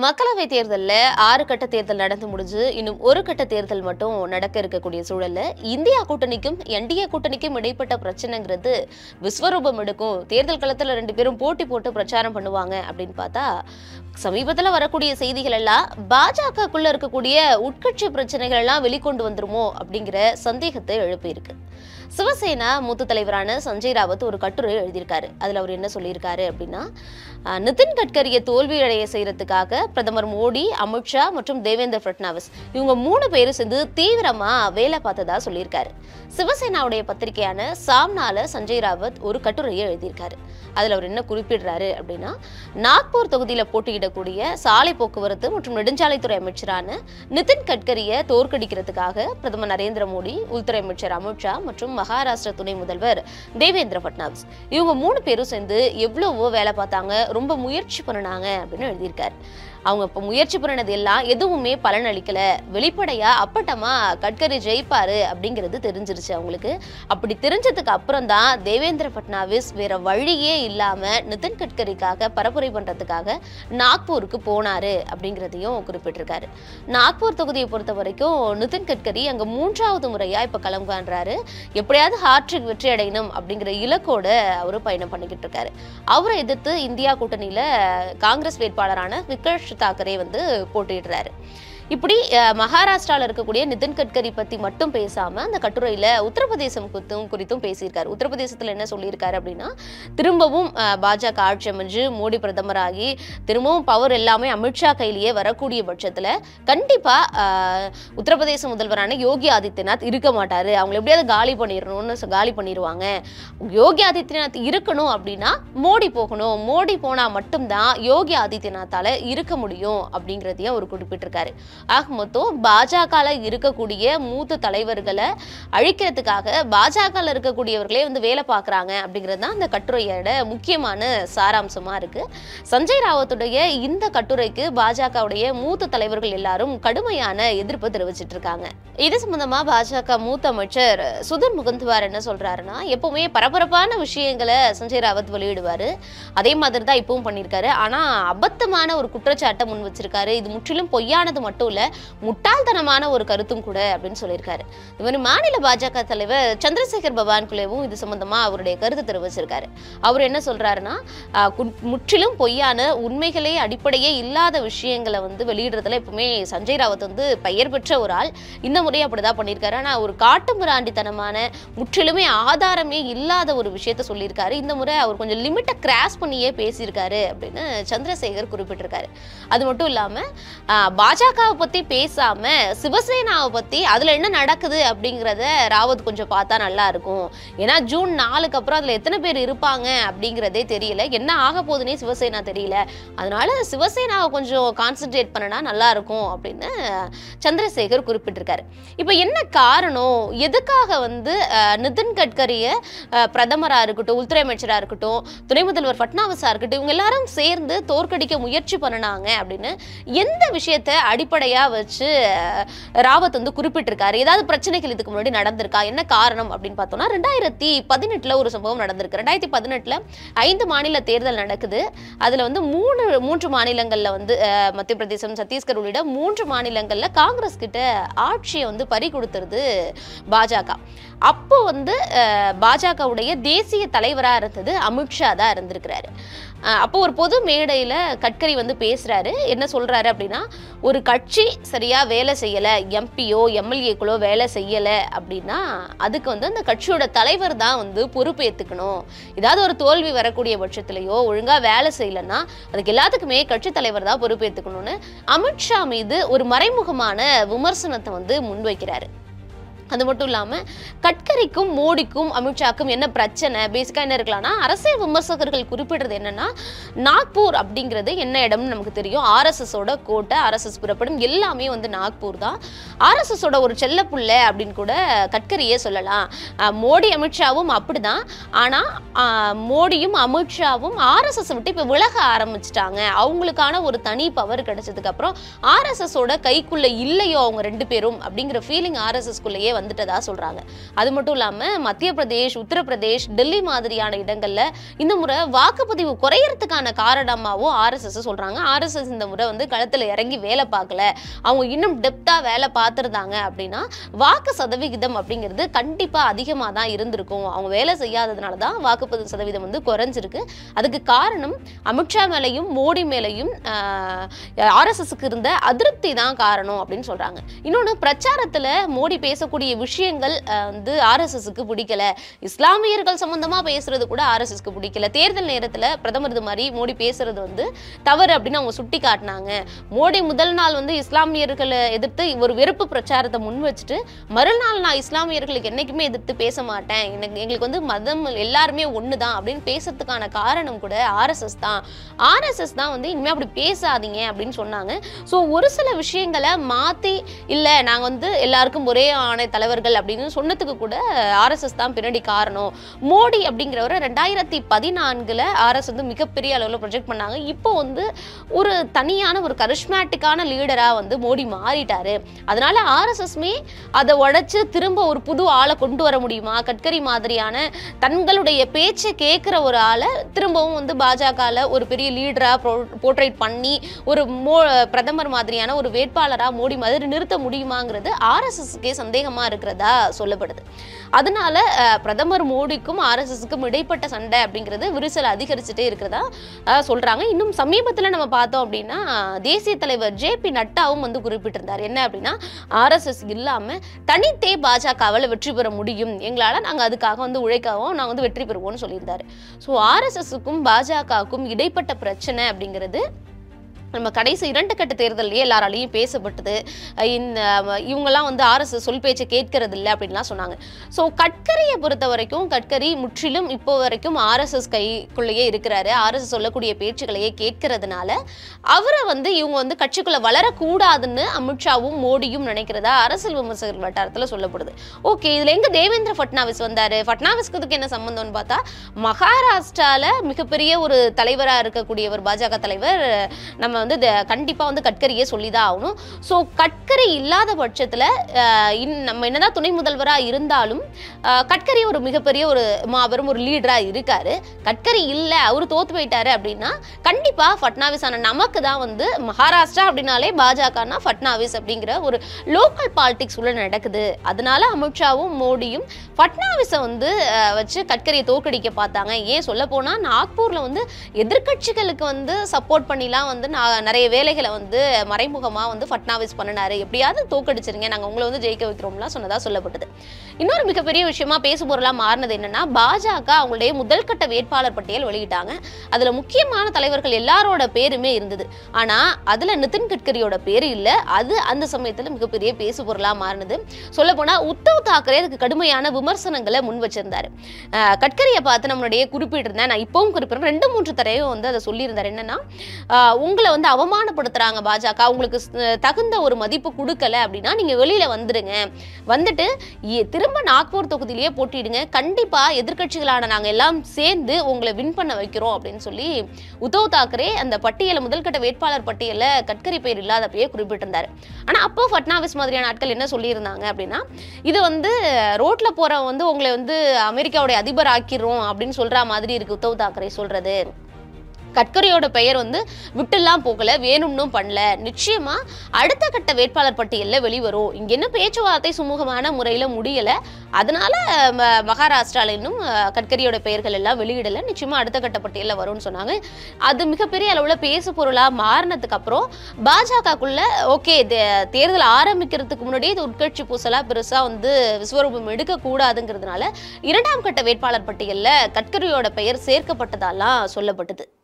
மக்களவை தேர்தல்ல ஆறு கட்ட தேர்தல் நடந்து முடிஞ்சு இன்னும் ஒரு கட்ட தேர்தல் மட்டும் நடக்க இருக்கக்கூடிய சூழல்ல இந்தியா கூட்டணிக்கும் என்டிஏ கூட்டணிக்கும் இடைப்பட்ட பிரச்சனைங்கிறது விஸ்வரூபம் எடுக்கும் தேர்தல் களத்துல ரெண்டு பேரும் போட்டி போட்டு பிரச்சாரம் பண்ணுவாங்க அப்படின்னு பார்த்தா சமீபத்துல வரக்கூடிய செய்திகள் எல்லாம் பாஜகக்குள்ள இருக்கக்கூடிய உட்கட்சி பிரச்சனைகள் எல்லாம் வெளிக்கொண்டு வந்துருமோ அப்படிங்கிற சந்தேகத்தை எழுப்பியிருக்கு சிவசேனா மூத்த தலைவரான சஞ்சய் ராவத் ஒரு கட்டுரை எழுதியிருக்காரு அதுல அவர் என்ன சொல்லியிருக்காரு அப்படின்னா அஹ், நிதின் கட்கரியை தோல்வியடைய செய்யறதுக்காக பிரதமர் மோடி அமித்ஷா மற்றும் தேவேந்திர ஃபட்னாவிஸ் இவங்க மூணு பேரும் சேர்ந்து தீவிரமா வேலை பார்த்ததா சொல்லியிருக்காரு சிவசேனாவுடைய பத்திரிகையான சாம்னால சஞ்சய் ராவத் ஒரு கட்டுரையை எழுதியிருக்காரு அதுல அவர் என்ன குறிப்பிடுறாரு அப்படின்னா நாக்பூர் தொகுதியில போட்டியிடக்கூடிய சாலை போக்குவரத்து மற்றும் நெடுஞ்சாலைத்துறை அமைச்சரான நிதின் கட்கரியை தோற்கடிக்கிறதுக்காக பிரதமர் நரேந்திர மோடி உள்துறை அமைச்சர் அமித்ஷா மற்றும் மகாராஷ்டிரா துணை முதல்வர் தேவேந்திர ஃபட்னாவிஸ் இவங்க மூணு பேரும் சேர்ந்து எவ்வளவோ வேலை பார்த்தாங்க ரொம்ப முயற்சி பண்ணினாங்க அப்படின்னு எழுதியிருக்காரு அவங்க இப்போ முயற்சி பண்ணினது எல்லாம் எதுவுமே பலன் அளிக்கல வெளிப்படையா அப்பட்டமா கட்கரி ஜெயிப்பாரு அப்படிங்கிறது தெரிஞ்சிருச்சு அவங்களுக்கு அப்படி தெரிஞ்சதுக்கு அப்புறம் தான் தேவேந்திர ஃபட்னாவிஸ் வேற வழியே இல்லாம நிதின் கட்கரிக்காக பரப்புரை பண்றதுக்காக நாக்பூருக்கு போனாரு அப்படிங்கிறதையும் குறிப்பிட்டிருக்காரு நாக்பூர் தொகுதியை பொறுத்த வரைக்கும் நிதின் கட்கரி அங்க மூன்றாவது முறையா இப்ப களம் காண்றாரு எப்படியாவது ஹாட்ரிக் வெற்றி அடையணும் அப்படிங்கிற இலக்கோட அவரு பயணம் பண்ணிக்கிட்டு இருக்காரு அவரை எதிர்த்து இந்தியா கூட்டணியில காங்கிரஸ் வேட்பாளரான விகேஷ் தாக்கரே வந்து போட்டியிடுறாரு இப்படி அஹ், மகாராஷ்டிரால இருக்கக்கூடிய நிதின் கட்கரி பத்தி மட்டும் பேசாம அந்த கட்டுரையில உத்தரப்பிரதேசம் குறித்தும் குறித்தும் பேசியிருக்காரு உத்தரப்பிரதேசத்துல என்ன சொல்லியிருக்காரு அப்படின்னா திரும்பவும் அஹ், பாஜக ஆட்சி அமைஞ்சு மோடி பிரதமராகி திரும்பவும் பவர் எல்லாமே அமித்ஷா கையிலேயே வரக்கூடிய பட்சத்துல கண்டிப்பா அஹ், உத்தரப்பிரதேச முதல்வரான யோகி ஆதித்யநாத் இருக்க மாட்டாரு அவங்களை எப்படியாவது காலி பண்ணிடணும்னு சொ- காலி பண்ணிடுவாங்க யோகி ஆதித்யநாத் இருக்கணும் அப்படின்னா மோடி போகணும் மோடி போனா மட்டும்தான் யோகி ஆதித்யநாத்தால இருக்க முடியும் அப்படிங்கிறதையும் அவர் குறிப்பிட்டிருக்காரு ஆக மொத்தம் பாஜகல இருக்கக்கூடிய மூத்த தலைவர்களை அழிக்கிறதுக்காக பாஜகல இருக்கக்கூடியவர்களே வந்து வேலை பார்க்கறாங்க அப்படிங்கிறது தான் அந்த கட்டுரையோட முக்கியமான சாராம்சமா இருக்கு சஞ்சய் ராவத்துடைய இந்த கட்டுரைக்கு பாஜகவுடைய மூத்த தலைவர்கள் எல்லாரும் கடுமையான எதிர்ப்பு தெரிவிச்சிட்டு இருக்காங்க இது சம்பந்தமா பாஜக மூத்த அமைச்சர் சுதர் முகுந்துவார் என்ன சொல்றாருன்னா எப்பவுமே பரபரப்பான விஷயங்களை சஞ்சய் ராவத் வெளியிடுவாரு அதே மாதிரி தான் இப்பவும் பண்ணியிருக்காரு ஆனா அபத்தமான ஒரு குற்றச்சாட்டை முன் வச்சிருக்காரு இது முற்றிலும் பொய்யானது மட்டும் இல்ல முட்டாள்தனமான ஒரு கருத்தும் கூட அப்படின்னு சொல்லியிருக்காரு இவர் மாநில பாஜக தலைவர் சந்திரசேகர் பவான்குலேவும் இது சம்பந்தமா அவருடைய கருத்து தெரிவிச்சிருக்காரு அவர் என்ன சொல்றாருன்னா ஆஹ், கு- முற்றிலும் பொய்யான உண்மைகளே அடிப்படையே இல்லாத விஷயங்களை வந்து வெளியிடுறதுல எப்பவுமே சஞ்சய் ராவத் வந்து பெயர் பெற்ற ஒரு ஆள் இந்த முறை அப்படிதான் பண்ணியிருக்காரு ஆனா ஒரு காட்டு மிராண்டித்தனமான முற்றிலுமே ஆதாரமே இல்லாத ஒரு விஷயத்த சொல்லியிருக்காரு இந்த முறை அவர் கொஞ்சம் லிமிட்டை கிராஸ் பண்ணியே பேசியிருக்காரு அப்படின்னு சந்திரசேகர் குறிப்பிட்டிருக்காரு அது மட்டும் இல்லாம ஆஹ், பாஜகவை பத்தி பேசாம சிவசேனாவை பத்தி அதுல என்ன நடக்குது அப்படிங்கிறத ராவத் கொஞ்சம் பார்த்தா நல்லா இருக்கும் ஏன்னா ஜூன் நாலுக்கு அப்புறம் அதுல எத்தனை பேர் இருப்பாங்க அப்படிங்கிறதே தெரியல என்ன ஆக போகுதுன்னே சிவசேனா தெரியல அதனால சிவசேனாவை கொஞ்சம் கான்சென்ட்ரேட் பண்ணனா நல்லா இருக்கும் அப்படின்னு சந்திரசேகர் குறிப்பிட்டிருக்காரு இப்போ என்ன காரணம் எதுக்காக வந்து அஹ், நிதின் கட்கரியை அஹ், பிரதமரா இருக்கட்டும் உள்துறை அமைச்சரா இருக்கட்டும் துணை முதல்வர் ஃபட்னாவிஸா இருக்கட்டும் இவங்க எல்லாரும் சேர்ந்து தோற்கடிக்க முயற்சி பண்ணினாங்க அப்படின்னு எந்த விஷயத்தை அடிப்படையா வச்சு அஹ், ராவத் வந்து குறிப்பிட்டிருக்காரு ஏதாவது பிரச்சனைகள் இதுக்கு முன்னாடி நடந்திருக்கா என்ன காரணம் அப்படின்னு பார்த்தோம்னா ரெண்டாயிரத்தி பதினெட்டுல ஒரு சம்பவம் நடந்திருக்கு ரெண்டாயிரத்தி பதினெட்டுல ஐந்து மாநில தேர்தல் நடக்குது அதுல வந்து மூணு மூன்று மாநிலங்கள்ல வந்து அஹ், மத்திய பிரதேசம் சத்தீஸ்கர் உள்ளிட்ட மூன்று மாநிலங்கள்ல காங்கிரஸ் கிட்ட ஆட்சியை வந்து பறி கொடுத்துருது பாஜக அப்போ வந்து அஹ், பாஜகவுடைய தேசிய தலைவரா இருந்தது அமித்ஷா தான் இருந்திருக்கிறாரு அஹ், அப்போ ஒரு பொது மேடையில கட்கரி வந்து பேசுறாரு என்ன சொல்றாரு அப்படின்னா ஒரு கட்சி சரியா வேலை செய்யல எம்பியோ எம்எல்ஏக்களோ வேலை செய்யல அப்படின்னா அதுக்கு வந்து அந்த கட்சியோட தலைவர் தான் வந்து பொறுப்பேத்துக்கணும் ஏதாவது ஒரு தோல்வி வரக்கூடிய பட்சத்திலேயோ ஒழுங்கா வேலை செய்யலைன்னா அதுக்கு எல்லாத்துக்குமே கட்சி தலைவர் தான் பொறுப்பேத்துக்கணும்னு அமித்ஷா மீது ஒரு மறைமுகமான விமர்சனத்தை வந்து முன்வைக்கிறாரு அது மட்டும் இல்லாமல் கட்கரிக்கும் மோடிக்கும் அமித்ஷாக்கும் என்ன பிரச்சனை பேசிக்காக என்ன இருக்கலாம்னா அரசியல் விமர்சகர்கள் குறிப்பிடுறது என்னன்னா நாக்பூர் அப்படிங்கிறது என்ன இடம்னு நமக்கு தெரியும் ஆர்எஸ்எஸோட கோட்டை ஆர்எஸ்எஸ் புறப்படும் எல்லாமே வந்து நாக்பூர் தான் ஆர்எஸ்எஸோட ஒரு செல்லப்புள்ள அப்படின்னு கூட கட்கரியே சொல்லலாம் அஹ் மோடி அமித்ஷாவும் அப்படிதான் ஆனால் மோடியும் அமித்ஷாவும் ஆர்எஸ்எஸ் விட்டு இப்போ விலக ஆரம்பிச்சிட்டாங்க அவங்களுக்கான ஒரு தனி பவர் கிடைச்சதுக்கு அப்புறம் ஆர்எஸ்எஸோட கைக்குள்ள இல்லையோ அவங்க ரெண்டு பேரும் அப்படிங்கிற ஃபீலிங் ஆர்எஸ்எஸ்குள்ளேயே வந்துட்டதா சொல்றாங்க அது மட்டும் இல்லாம மத்திய பிரதேஷ் உத்தரப்பிரதேஷ் டெல்லி மாதிரியான இடங்கள்ல இந்த முறை வாக்குப்பதிவு குறையறதுக்கான காரணமாவும் ஆர்எஸ்எஸ் சொல்றாங்க ஆர்எஸ்எஸ் இந்த முறை வந்து களத்துல இறங்கி வேலை பார்க்கல அவங்க இன்னும் டெப்தா வேலை பார்த்துருந்தாங்க அப்படின்னா வாக்கு சதவிகிதம் அப்படிங்கிறது கண்டிப்பா அதிகமா தான் இருந்திருக்கும் அவங்க வேலை செய்யாததுனால தான் வாக்குப்பதிவு சதவீதம் வந்து குறைஞ்சிருக்கு அதுக்கு காரணம் அமித்ஷா மேலையும் மோடி மேலையும் ஆர்எஸ்எஸ்க்கு இருந்த அதிருப்தி தான் காரணம் அப்படின்னு சொல்றாங்க இன்னொன்று பிரச்சாரத்துல மோடி பேசக்கூடிய விஷயங்கள் அஹ், வந்து ஆர்எஸ்எஸ்க்கு பிடிக்கல இஸ்லாமியர்கள் சம்பந்தமா பேசுறது கூட ஆர்எஸ்எஸ்க்கு பிடிக்கல தேர்தல் நேரத்துல பிரதமர் இது மாதிரி மோடி பேசுறது வந்து தவறு அப்படின்னு அவங்க சுட்டி காட்டினாங்க மோடி முதல் நாள் வந்து இஸ்லாமியர்களை எதிர்த்து ஒரு வெறுப்பு பிரச்சாரத்தை முன் வச்சுட்டு மறுநாள் நான் இஸ்லாமியர்களுக்கு என்னைக்குமே எதிர்த்து பேச மாட்டேன் எனக்கு எங்களுக்கு வந்து மதம் எல்லாருமே ஒன்று தான் அப்படின்னு பேசுறதுக்கான காரணம் கூட ஆர்எஸ்எஸ் தான் ஆர்எஸ்எஸ் தான் வந்து இனிமேல் அப்படி பேசாதீங்க அப்படின்னு சொன்னாங்க ஸோ ஒரு சில விஷயங்களை மாற்றி இல்லை நாங்கள் வந்து எல்லாருக்கும் ஒரே ஆணை தலைவர்கள் அப்படின்னு சொன்னதுக்கு கூட ஆர்எஸ்எஸ் தான் பின்னாடி காரணம் மோடி அப்படிங்கிறவரை ரெண்டாயிரத்தி பதினான்கில் ஆர்எஸ் வந்து மிகப்பெரிய அளவில் ப்ரொஜெக்ட் பண்ணாங்க இப்போ வந்து ஒரு தனியான ஒரு கரிஷ்மேட்டிக்கான லீடராக வந்து மோடி மாறிட்டாரு அதனால ஆர்எஸ்எஸ்மே அதை உடைச்சு திரும்ப ஒரு புது ஆளை கொண்டு வர முடியுமா கட்கரி மாதிரியான தங்களுடைய பேச்சை கேட்குற ஒரு ஆளை திரும்பவும் வந்து பாஜகவில் ஒரு பெரிய லீடராக போர்ட்ரேட் பண்ணி ஒரு மோ பிரதமர் மாதிரியான ஒரு வேட்பாளராக மோடி மாதிரி நிறுத்த முடியுமாங்கிறது ஆர்எஸ்எஸ்க்கே சந்தேகமாக இருக்கிறதா சொல்லப்படுது அதனால அஹ், பிரதமர் மோடிக்கும் ஆர்எஸ்எஸ்க்கும் இடைப்பட்ட சண்டை அப்படிங்கிறது விரிசல் அதிகரிச்சுட்டே இருக்கிறதா அஹ், சொல்றாங்க இன்னும் சமீபத்தில் நம்ம பார்த்தோம் அப்படின்னா தேசிய தலைவர் ஜே பி நட்டாவும் வந்து குறிப்பிட்டிருந்தார் என்ன அப்படின்னா ஆர்எஸ்எஸ் இல்லாம தனித்தே பாஜகவில் வெற்றி பெற முடியும் எங்களால் நாங்கள் அதுக்காக வந்து உழைக்கவும் நாங்கள் வந்து வெற்றி பெறுவோம்னு சொல்லியிருந்தாரு ஸோ ஆர்எஸ்எஸ்க்கும் பாஜகவுக்கும் இடைப்பட்ட பிரச்சனை அப்படிங்கிறது நம்ம கடைசி இரண்டு கட்ட தேர்தல்லையே எல்லாராலையும் பேசப்பட்டது அஹ் இந்த அஹ் இவங்கெல்லாம் வந்து ஆர்எஸ்எஸ் சொல் பேச்சை கேட்கறது இல்லை அப்படின்லாம் சொன்னாங்க ஸோ கட்கரியை பொறுத்த வரைக்கும் கட்கரி முற்றிலும் இப்போ வரைக்கும் ஆர்எஸ்எஸ் கைக்குள்ளேயே இருக்கிறாரு ஆர்எஸ்எஸ் சொல்லக்கூடிய பேச்சுக்களையே கேட்கறதுனால அவரை வந்து இவங்க வந்து கட்சிக்குள்ள வளரக்கூடாதுன்னு அமித்ஷாவும் மோடியும் நினைக்கிறதா அரசியல் விமர்சகர் வட்டாரத்தில் சொல்லப்படுது ஓகே இதுல எங்க தேவேந்திர ஃபட்னாவிஸ் வந்தாரு ஃபட்னாவிஸ்க்கு இதுக்கு என்ன சம்பந்தம்னு பார்த்தா மகாராஷ்டிரால மிகப்பெரிய ஒரு தலைவரா இருக்கக்கூடியவர் பாஜக தலைவர் நம்ம வந்து இத- கண்டிப்பா வந்து கட்கரியே சொல்லிதான் ஆகணும் ஸோ கட்கரி இல்லாத பட்சத்துல அஹ், இன்- நம்ம என்னதான் துணை முதல்வரா இருந்தாலும் அஹ், கட்கரி ஒரு மிகப்பெரிய ஒரு மாபெரும் ஒரு லீடரா இருக்காரு கட்கரி இல்ல அவரு தோத்து போயிட்டாரு அப்படின்னா கண்டிப்பா ஃபட்னாவிஸ் ஆன நமக்கு தான் வந்து மகாராஷ்டிரா அப்படின்னாலே பாஜகனா ஃபட்னாவிஸ் அப்படிங்கிற ஒரு லோக்கல் பாலிடிக்ஸ் உள்ள நடக்குது அதனால அமித்ஷாவும் மோடியும் ஃபட்னாவிஸை வந்து அஹ், வச்சு கட்கரியை தோற்கடிக்க பார்த்தாங்க ஏன் சொல்ல போனா நாக்பூர்ல வந்து எதிர்க்கட்சிகளுக்கு வந்து சப்போர்ட் பண்ணிலாம் வந்து நான் நிறைய வேலைகளை வந்து மறைமுகமா வந்து ஃபட்னாவிஸ் பண்ணினாரு எப்படியாவது தோக்கடிச்சிருங்க நாங்க உங்களை வந்து ஜெயிக்க வைக்கிறோம்லாம் சொன்னதா சொல்லப்பட்டது இன்னொரு மிகப்பெரிய விஷயமா பேசு பொருளா மாறினது என்னன்னா பாஜக அவங்களுடைய முதல் கட்ட வேட்பாளர் பட்டியல் வெளியிட்டாங்க அதுல முக்கியமான தலைவர்கள் எல்லாரோட பேருமே இருந்தது ஆனா அதுல நிதின் கட்கரியோட பேரு இல்ல அது அந்த சமயத்துல மிகப்பெரிய பேசு பொருளா மாறினது சொல்ல போனா உத்தவ் தாக்கரே அதுக்கு கடுமையான விமர்சனங்களை முன் வச்சிருந்தாரு அஹ் கட்கரியை பார்த்து நம்மளுடைய குறிப்பிட்டிருந்தேன் நான் இப்பவும் குறிப்பிடுறேன் ரெண்டு மூன்று தடவையும் வந்து அதை சொல்லியிருந்தார் என்னன்னா ஆஹ் உங்களை வந்து அவமானப்படுத்துறாங்க பாஜக உங்களுக்கு ஸ்- தகுந்த ஒரு மதிப்பு கொடுக்கல அப்படின்னா நீங்க வெளியில வந்துடுங்க வந்துட்டு இ- திரும்ப நாக்பூர் தொகுதியிலேயே போட்டிடுங்க கண்டிப்பா எதிர்க்கட்சிகளான நாங்க எல்லாம் சேர்ந்து உங்களை வின் பண்ண வைக்கிறோம் அப்படின்னு சொல்லி உத்தவ் தாக்கரே அந்த பட்டியல முதல்கட்ட வேட்பாளர் பட்டியல கட்கரி பேர் இல்லாதப்பயே குறிப்பிட்டிருந்தாரு ஆனா அப்போ ஃபட்னாவிஸ் மாதிரியான ஆட்கள் என்ன சொல்லியிருந்தாங்க அப்படின்னா இது வந்து ரோட்ல போறவன் வந்து உங்களை வந்து அமெரிக்காவுடைய அதிபர் ஆக்கிரும் அப்படின்னு சொல்ற மாதிரி இருக்கு உத்தவ் தாக்கரே சொல்றது கட்கரியோட பெயர் வந்து விட்டுலாம் போகல வேணும்னும் பண்ணல நிச்சயமா அடுத்த கட்ட வேட்பாளர் பட்டியல்ல வெளிவரும் இங்க என்ன பேச்சுவார்த்தை சுமூகமான முறையில முடியல அதனால ம- மகாராஷ்டிரால இன்னும் அஹ், கட்கரியோட பெயர்கள் எல்லாம் வெளியிடல நிச்சயமா அடுத்த கட்ட பட்டியல்ல வரும்னு சொன்னாங்க அது மிகப்பெரிய அளவுல பேசு பொருளா மாறினதுக்கு அப்புறம் பாஜகக்குள்ள ஓகே தேர்தல் ஆரம்பிக்கிறதுக்கு முன்னாடியே இது உட்கட்சி பூசலா பெருசா வந்து விஸ்வரூபம் எடுக்க கூடாதுங்கிறதுனால இரண்டாம் கட்ட வேட்பாளர் பட்டியல்ல கட்கரியோட பெயர் சேர்க்கப்பட்டதாலாம் சொல்லப்பட்டது